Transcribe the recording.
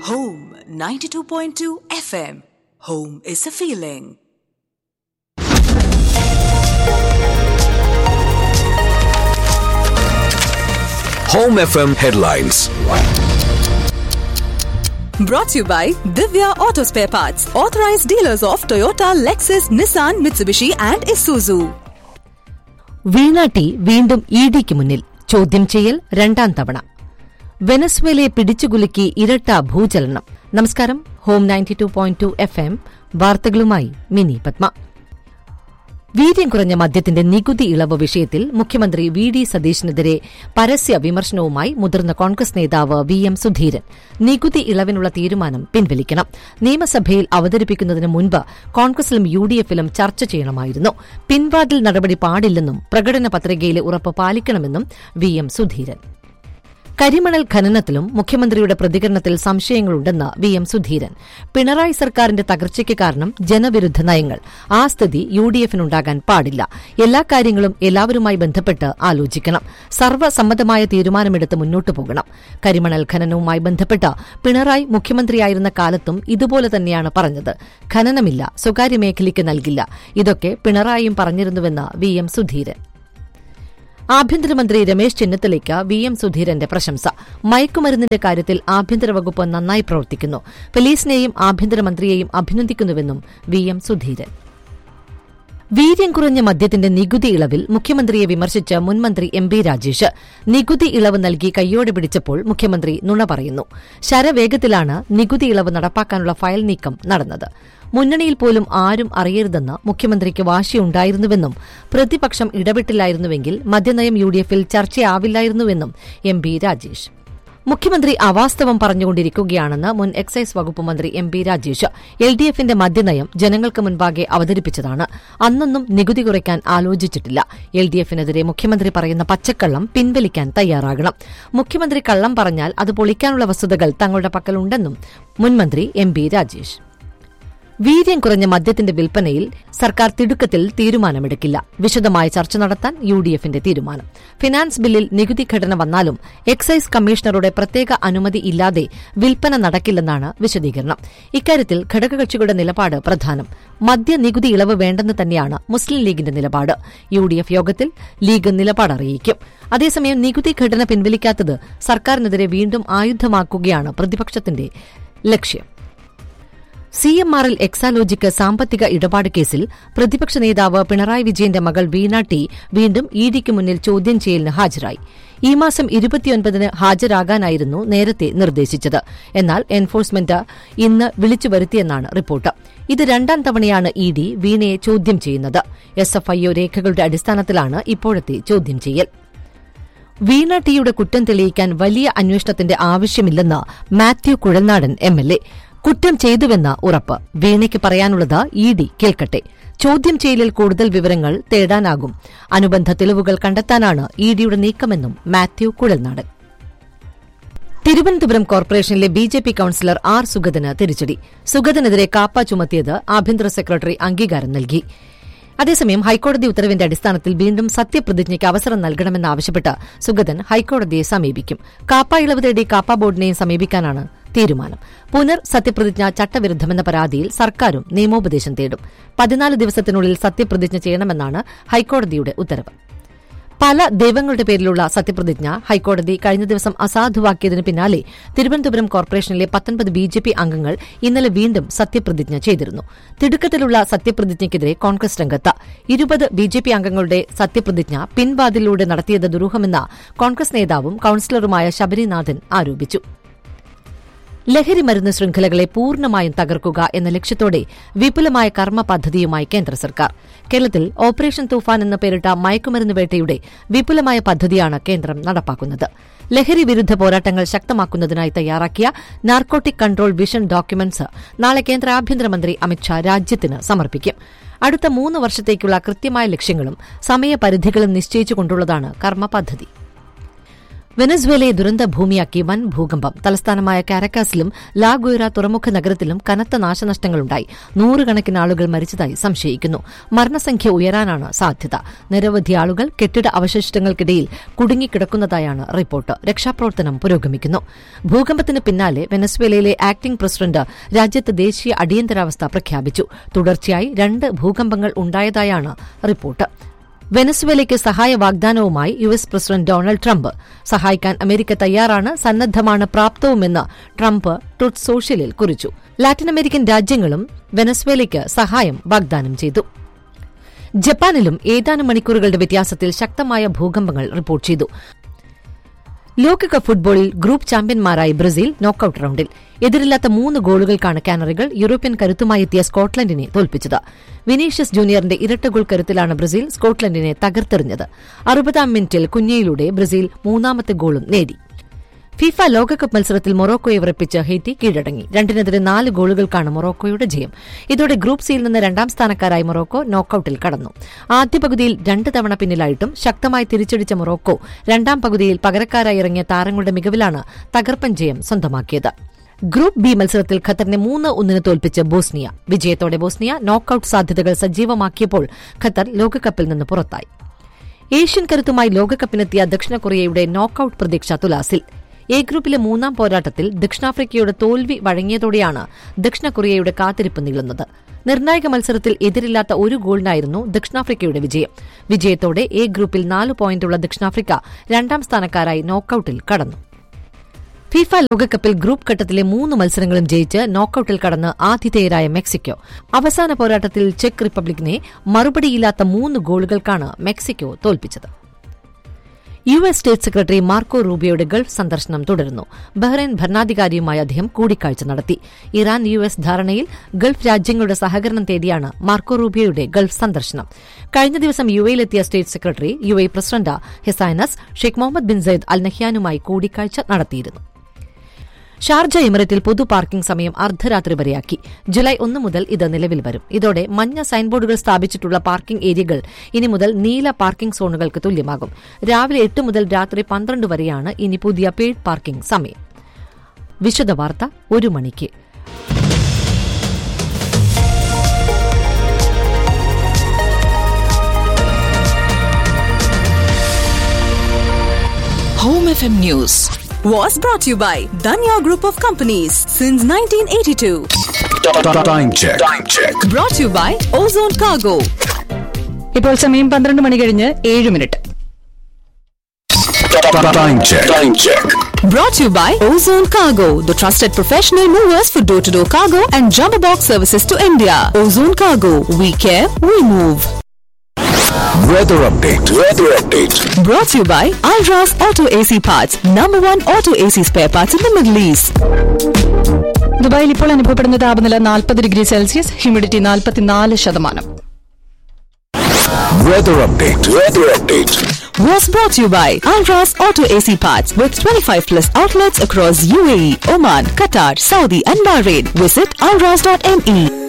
Home 92.2 FM. Home is a feeling. Home FM headlines. Brought to you by Divya Auto Spare Parts, authorized dealers of Toyota, Lexus, Nissan, Mitsubishi, and Isuzu. Veena T വീണ്ടും E ഡിക്ക് മുന്നിൽ ചോദ്യം ചെയ്യൽ രണ്ടാം തവണ വെനസ്വേലയെ പിടിച്ചുകുലുക്കി ഇരട്ട ഭൂചലനം നമസ്കാരം home ninety two point two F M വാർത്തകളുമായി മിനി പത്മ വീര്യം കുറഞ്ഞ മദ്യത്തിന്റെ നികുതി ഇളവ് വിഷയത്തിൽ മുഖ്യമന്ത്രി വി ഡി സതീശനെതിരെ പരസ്യ വിമർശനവുമായി മുതിർന്ന കോൺഗ്രസ് നേതാവ് വി എം സുധീരൻ നികുതി ഇളവിനുള്ള തീരുമാനം പിൻവലിക്കണം നിയമസഭയിൽ അവതരിപ്പിക്കുന്നതിന് മുൻപ് കോൺഗ്രസിലും യു ഡി എഫിലും ചർച്ച ചെയ്യണമായിരുന്നു പിൻവാതിൽ നടപടി പാടില്ലെന്നും പ്രകടന പത്രികയിലെ ഉറപ്പ് പാലിക്കണമെന്നും വി എം സുധീരൻ കരിമണൽ ഖനനത്തിലും മുഖ്യമന്ത്രിയുടെ പ്രതികരണത്തിൽ സംശയങ്ങളുണ്ടെന്ന് വി എം സുധീരൻ പിണറായി സർക്കാരിന്റെ തകർച്ചയ്ക്ക് കാരണം ജനവിരുദ്ധ നയങ്ങൾ ആ സ്ഥിതി യു ഡി എഫിനുണ്ടാകാൻ പാടില്ല എല്ലാ കാര്യങ്ങളും എല്ലാവരുമായി ബന്ധപ്പെട്ട് ആലോചിക്കണം സർവ്വസമ്മതമായ തീരുമാനമെടുത്ത് മുന്നോട്ടു പോകണം കരിമണൽ ഖനനവുമായി ബന്ധപ്പെട്ട് പിണറായി മുഖ്യമന്ത്രിയായിരുന്ന കാലത്തും ഇതുപോലെ തന്നെയാണ് പറഞ്ഞത് ഖനനമില്ല സ്വകാര്യ മേഖലയ്ക്ക് നൽകില്ല ഇതൊക്കെ പിണറായിയും പറഞ്ഞിരുന്നുവെന്ന് വി എം സുധീരൻ ആഭ്യന്തരമന്ത്രി രമേശ് ചെന്നിത്തലയ്ക്ക് വി എം സുധീരന്റെ പ്രശംസ മയക്കുമരുന്നിന്റെ കാര്യത്തിൽ ആഭ്യന്തര വകുപ്പ് നന്നായി പ്രവർത്തിക്കുന്നു പോലീസിനെയും ആഭ്യന്തരമന്ത്രിയെയും അഭിനന്ദിക്കുന്നുവെന്നും വി എം സുധീരൻ വീര്യം കുറഞ്ഞ മദ്യത്തിന്റെ നികുതി ഇളവിൽ മുഖ്യമന്ത്രിയെ വിമർശിച്ച് മുൻമന്ത്രി എം ബി രാജേഷ് നികുതി ഇളവ് നൽകി കയ്യോടെ പിടിച്ചപ്പോൾ മുഖ്യമന്ത്രി നുണ പറയുന്നു ശരവേഗത്തിലാണ് നികുതി ഇളവ് നടപ്പാക്കാനുള്ള ഫയൽ നീക്കം നടന്നത് മുന്നണിയിൽ പോലും ആരും അറിയരുതെന്ന് മുഖ്യമന്ത്രിക്ക് വാശിയുണ്ടായിരുന്നുവെന്നും പ്രതിപക്ഷം ഇടപെട്ടില്ലായിരുന്നുവെങ്കിൽ മദ്യനയം യു ഡി എഫിൽ ചർച്ചയാവില്ലായിരുന്നുവെന്നും എം ബി രാജേഷ് മുഖ്യമന്ത്രി അവാസ്തവം പറഞ്ഞുകൊണ്ടിരിക്കുകയാണെന്ന് മുൻ എക്സൈസ് വകുപ്പ് മന്ത്രി M P Rajesh L D എഫിന്റെ മദ്യനയം ജനങ്ങൾക്ക് മുൻപാകെ അവതരിപ്പിച്ചതാണ് അന്നൊന്നും നികുതി കുറയ്ക്കാൻ ആലോചിച്ചിട്ടില്ല എൽ ഡി എഫിനെതിരെ മുഖ്യമന്ത്രി പറയുന്ന പച്ചക്കള്ളം പിൻവലിക്കാൻ തയ്യാറാകണം മുഖ്യമന്ത്രി കള്ളം പറഞ്ഞാൽ അത് പൊളിക്കാനുള്ള വസ്തുതകൾ തങ്ങളുടെ പക്കലുണ്ടെന്നും മുൻമന്ത്രി എം പി രാജേഷ് വീര്യം കുറഞ്ഞ മദ്യത്തിന്റെ വിൽപ്പനയിൽ സർക്കാർ തിടുക്കത്തിൽ തീരുമാനമെടുക്കില്ല വിശദമായ ചർച്ച നടത്താൻ യു ഡി എഫിന്റെ തീരുമാനം ഫിനാൻസ് ബില്ലിൽ നികുതി ഘടന വന്നാലും എക്സൈസ് കമ്മീഷണറുടെ പ്രത്യേക അനുമതി ഇല്ലാതെ വിൽപ്പന നടക്കില്ലെന്നാണ് വിശദീകരണം ഇക്കാര്യത്തിൽ ഘടകകക്ഷികളുടെ നിലപാട് പ്രധാനം മദ്യ നികുതി ഇളവ് വേണ്ടെന്ന് തന്നെയാണ് മുസ്ലിം ലീഗിന്റെ നിലപാട് യു ഡി എഫ് യോഗത്തിൽ ലീഗ് നിലപാട് അറിയിക്കും അതേസമയം നികുതി ഘടന പിൻവലിക്കാത്തത് സർക്കാരിനെതിരെ വീണ്ടും ആയുധമാക്കുകയാണ് പ്രതിപക്ഷത്തിന്റെ ലക്ഷ്യം സി എം ആറിൽ എക്സാലോജിക്ക് സാമ്പത്തിക ഇടപാട് കേസിൽ പ്രതിപക്ഷ നേതാവ് പിണറായി വിജയന്റെ മകൾ വീണ ടി വീണ്ടും ഇ ഡിക്ക് മുന്നിൽ ചോദ്യം ചെയ്യലിന് ഹാജരായി ഈ മാസം ഇരുപത്തിയൊൻപതിന് ഹാജരാകാനായിരുന്നു നേരത്തെ നിർദ്ദേശിച്ചത് എന്നാൽ എൻഫോഴ്സ്മെന്റ് ഇന്ന് വിളിച്ചു വരുത്തിയെന്നാണ് റിപ്പോർട്ട് ഇത് രണ്ടാം തവണയാണ് ഇ ഡി വീണയെ ചോദ്യം ചെയ്യുന്നത് എസ് എഫ് ഐ ഒ രേഖകളുടെ അടിസ്ഥാനത്തിലാണ് ഇപ്പോഴത്തെ ചോദ്യം ചെയ്യൽ വീണ ടിയുടെ കുറ്റം തെളിയിക്കാൻ വലിയ അന്വേഷണത്തിന്റെ ആവശ്യമില്ലെന്ന് Mathew Kuzhalnadan M L A കുറ്റം ചെയ്തുവെന്ന ഉറപ്പ് വീണയ്ക്ക് പറയാനുള്ളത് ഇ ഡി കേൾക്കട്ടെ ചോദ്യം ചെയ്യലിൽ കൂടുതൽ വിവരങ്ങൾ തേടാനാകും അനുബന്ധ തെളിവുകൾ കണ്ടെത്താനാണ് ഇ ഡിയുടെ നീക്കമെന്നും മാത്യു കുഴൽനാടൻ തിരുവനന്തപുരം കോർപ്പറേഷനിലെ B J P councillor R സുഗതന് തിരിച്ചടി സുഗതനെതിരെ കാപ്പ ചുമത്തിയത് ആഭ്യന്തര സെക്രട്ടറി അംഗീകാരം നൽകി അതേസമയം ഹൈക്കോടതി ഉത്തരവിന്റെ അടിസ്ഥാനത്തിൽ വീണ്ടും സത്യപ്രതിജ്ഞയ്ക്ക് അവസരം നൽകണമെന്നാവശ്യപ്പെട്ട് സുഗതൻ ഹൈക്കോടതിയെ സമീപിക്കും കാപ്പ ഇളവ് തേടി കാപ്പ ബോർഡിനെയും സമീപിക്കാനാണ് തീരുമാനം പുനർ സത്യപ്രതിജ്ഞ ചട്ടവിരുദ്ധമെന്ന പരാതിയിൽ സർക്കാരും നിയമോപദേശം തേടും പതിനാല് ദിവസത്തിനുള്ളിൽ സത്യപ്രതിജ്ഞ ചെയ്യണമെന്നാണ് ഹൈക്കോടതിയുടെ ഉത്തരവ് പല ദൈവങ്ങളുടെ പേരിലുള്ള സത്യപ്രതിജ്ഞ ഹൈക്കോടതി കഴിഞ്ഞ ദിവസം അസാധുവാക്കിയതിന് പിന്നാലെ തിരുവനന്തപുരം കോർപ്പറേഷനിലെ പത്തൊൻപത് ബി ജെ പി അംഗങ്ങൾ ഇന്നലെ വീണ്ടും സത്യപ്രതിജ്ഞ ചെയ്തിരുന്നു തിടുക്കത്തിലുള്ള സത്യപ്രതിജ്ഞയ്ക്കെതിരെ കോൺഗ്രസ് രംഗത്ത് ഇരുപത് ബി ജെ പി അംഗങ്ങളുടെ സത്യപ്രതിജ്ഞ പിൻവാതിലൂടെ നടത്തിയത് ദുരൂഹമെന്ന കോൺഗ്രസ് നേതാവും കൌൺസിലറുമായ ശബരിനാഥൻ ആരോപിച്ചു ലഹരി മരുന്ന് ശൃംഖലകളെ പൂർണ്ണമായും തകർക്കുക എന്ന ലക്ഷ്യത്തോടെ വിപുലമായ കർമ്മ പദ്ധതിയുമായി കേന്ദ്ര സർക്കാർ കേരളത്തിൽ ഓപ്പറേഷൻ തൂഫാൻ എന്ന പേരിട്ട മയക്കുമരുന്ന് വേട്ടയുടെ വിപുലമായ പദ്ധതിയാണ് കേന്ദ്രം നടപ്പാക്കുന്നത് ലഹരി വിരുദ്ധ പോരാട്ടങ്ങൾ ശക്തമാക്കുന്നതിനായി തയ്യാറാക്കിയ നാർക്കോട്ടിക് കൺട്രോൾ വിഷൻ ഡോക്യുമെന്റ്സ് നാളെ കേന്ദ്ര ആഭ്യന്തരമന്ത്രി അമിത്ഷാ രാജ്യത്തിന് സമർപ്പിക്കും അടുത്ത മൂന്ന് വർഷത്തേക്കുള്ള കൃത്യമായ ലക്ഷ്യങ്ങളും സമയപരിധികളും നിശ്ചയിച്ചുകൊണ്ടുള്ളതാണ് കർമ്മ പദ്ധതി വെനസ്വേലയെ ദുരന്ത ഭൂമിയാക്കി വൻ ഭൂകമ്പം തലസ്ഥാനമായ കാരക്കാസിലും ലാഗുയറ തുറമുഖ നഗരത്തിലും കനത്ത നാശനഷ്ടങ്ങളുണ്ടായി നൂറുകണക്കിന് ആളുകൾ മരിച്ചതായി സംശയിക്കുന്നു മരണസംഖ്യ ഉയരാനാണ് സാധ്യത നിരവധി ആളുകൾ കെട്ടിട അവശിഷ്ടങ്ങൾക്കിടയിൽ കുടുങ്ങിക്കിടക്കുന്നതായാണ് റിപ്പോർട്ട് രക്ഷാപ്രവർത്തനം പുരോഗമിക്കുന്നു ഭൂകമ്പത്തിന് പിന്നാലെ വെനസ്വേലയിലെ ആക്ടിംഗ് പ്രസിഡന്റ് രാജ്യത്ത് ദേശീയ അടിയന്തരാവസ്ഥ പ്രഖ്യാപിച്ചു തുടർച്ചയായി രണ്ട് ഭൂകമ്പങ്ങൾ ഉണ്ടായതായാണ് റിപ്പോർട്ട് വെനസ്വേലയ്ക്ക് സഹായ വാഗ്ദാനവുമായി U S president Donald Trump സഹായിക്കാൻ അമേരിക്ക തയ്യാറാണ് സന്നദ്ധമാണ് പ്രാപ്തവുമെന്ന് ട്രംപ് ട്രുത്ത് സോഷ്യലിൽ കുറിച്ചു ലാറ്റിൻ അമേരിക്കൻ രാജ്യങ്ങളും വെനസ്വേലയ്ക്ക് സഹായം വാഗ്ദാനം ചെയ്തു ജപ്പാനിലും ഏതാനും മണിക്കൂറുകളുടെ വ്യത്യാസത്തിൽ ശക്തമായ ഭൂകമ്പങ്ങൾ റിപ്പോർട്ട് ചെയ്തു ലോകകപ്പ് ഫുട്ബോളിൽ ഗ്രൂപ്പ് ചാമ്പ്യന്മാരായി ബ്രസീൽ നോക്കൌട്ട് റൌണ്ടിൽ എതിരില്ലാത്ത മൂന്ന് ഗോളുകൾക്കാണ് കാനറികൾ യൂറോപ്യൻ കരുത്തുമായി എത്തിയ സ്കോട്ട്ലൻഡിനെ തോൽപ്പിച്ചത് വിനീഷ്യസ് ജൂനിയറിന്റെ ഇരട്ട ഗോൾ കരുത്തിലാണ് ബ്രസീൽ സ്കോട്ട്ലൻഡിനെ തകർത്തെറിഞ്ഞത് അറുപതാം മിനിറ്റിൽ കുഞ്ഞയിലൂടെ ബ്രസീൽ മൂന്നാമത്തെ ഗോളും നേടി ഫിഫ ലോകകപ്പ് മത്സരത്തിൽ മൊറോക്കോയെ വിറപ്പിച്ച് ഹെയ്ത്തി കീഴടങ്ങി രണ്ടിനെതിരെ നാല് ഗോളുകൾക്കാണ് മൊറോക്കോയുടെ ജയം ഇതോടെ ഗ്രൂപ്പ് സിയിൽ നിന്ന് രണ്ടാം സ്ഥാനക്കാരായി മൊറോക്കോ നോക്കൌട്ടിൽ കടന്നു ആദ്യ പകുതിയിൽ രണ്ട് തവണ പിന്നിലായിട്ടും ശക്തമായി തിരിച്ചടിച്ച മൊറോക്കോ രണ്ടാം പകുതിയിൽ പകരക്കാരായി ഇറങ്ങിയ താരങ്ങളുടെ മികവിലാണ് തകർപ്പൻ ജയം സ്വന്തമാക്കിയത് ഗ്രൂപ്പ് ബി മത്സരത്തിൽ ഖത്തറിനെ മൂന്ന് ഒന്നിന് തോൽപ്പിച്ച് ബോസ്നിയ വിജയത്തോടെ ബോസ്നിയ നോക്കൌട്ട് സാധ്യതകൾ സജീവമാക്കിയപ്പോൾ ഖത്തർ ലോകകപ്പിൽ നിന്ന് പുറത്തായി ഏഷ്യൻ കരുത്തുമായി ലോകകപ്പിനെത്തിയ ദക്ഷിണ കൊറിയയുടെ നോക്കൌട്ട് പ്രതീക്ഷ തുലാസിൽ എ ഗ്രൂപ്പിലെ മൂന്നാം പോരാട്ടത്തിൽ ദക്ഷിണാഫ്രിക്കയുടെ തോൽവി വഴങ്ങിയതോടെയാണ് ദക്ഷിണ കൊറിയയുടെ കാത്തിരിപ്പ് നീളുന്നത് നിർണായക മത്സരത്തിൽ എതിരില്ലാത്ത ഒരു ഗോളിനായിരുന്നു ദക്ഷിണാഫ്രിക്കയുടെ വിജയം വിജയത്തോടെ എ ഗ്രൂപ്പിൽ നാല് പോയിന്റുള്ള ദക്ഷിണാഫ്രിക്ക രണ്ടാം സ്ഥാനക്കാരായി നോക്കൌട്ടിൽ കടന്നു ഫിഫ ലോകകപ്പിൽ ഗ്രൂപ്പ് ഘട്ടത്തിലെ മൂന്ന് മത്സരങ്ങളും ജയിച്ച് നോക്കൌട്ടിൽ കടന്ന് ആതിഥേയരായ മെക്സിക്കോ അവസാന പോരാട്ടത്തിൽ ചെക്ക് റിപ്പബ്ലിക്കിനെ മറുപടിയില്ലാത്ത മൂന്ന് ഗോളുകൾക്കാണ് മെക്സിക്കോ തോൽപ്പിച്ചത് U S state secretary Marco റൂബിയോയുടെ ഗൾഫ് സന്ദർശനം തുടരുന്നു ബഹ്റൈൻ ഭരണാധികാരിയുമായി അദ്ദേഹം കൂടിക്കാഴ്ച നടത്തി ഇറാൻ യു എസ് ധാരണയിൽ ഗൾഫ് രാജ്യങ്ങളുടെ സഹകരണം തേടിയാണ് മാർക്കോ റൂബിയോയുടെ ഗൾഫ് സന്ദർശനം കഴിഞ്ഞ ദിവസം യു എയിലെത്തിയ state secretary U A president his highness Sheikh Mohamed bin Zayed Al നഹ്യാനുമായി കൂടിക്കാഴ്ച നടത്തിയിരുന്നു ഷാർജ എമിറേറ്റിൽ പൊതു പാർക്കിംഗ് സമയം അർദ്ധരാത്രി വരെയാക്കി ജൂലൈ ഒന്ന് മുതൽ ഇത് നിലവിൽ വരും ഇതോടെ മഞ്ഞ സൈൻ ബോർഡുകൾ സ്ഥാപിച്ചിട്ടുള്ള പാർക്കിംഗ് ഏരിയകൾ ഇനി മുതൽ നീല പാർക്കിംഗ് സോണുകൾക്ക് തുല്യമാകും രാവിലെ എട്ട് മുതൽ രാത്രി പന്ത്രണ്ട് വരെയാണ് ഇനി പുതിയ പെയ്ഡ് പാർക്കിംഗ് സമയം വിശദവാർത്ത ഒരു മണിക്ക് Home FM News was brought to you by Danya Group of Companies since 1982. Time check. Time check. Brought to you by Ozone Cargo. ഇപ്പോൾ സമയം പന്ത്രണ്ട് മണി കഴിഞ്ഞ് ഏഴ് minute Time check. Time check. Brought to you by Ozone Cargo, the trusted professional movers for door to door cargo and jumbo box services to India. Ozone Cargo, we care, we move. Weather update. Weather update. Brought to you by Alras Auto AC Parts, number one auto AC spare parts in the Middle East. ദുബായിൽ ഇപ്പോൾ അനുഭവപ്പെടുന്ന താപനില നാൽപ്പത് degree Celsius humidity നാൽപ്പത്തിനാല് ശതമാനം Weather update. Weather update. Was brought to you by Alras Auto AC Parts with 25 plus outlets across UAE, Oman, Qatar, Saudi, and Bahrain. Visit alras.me.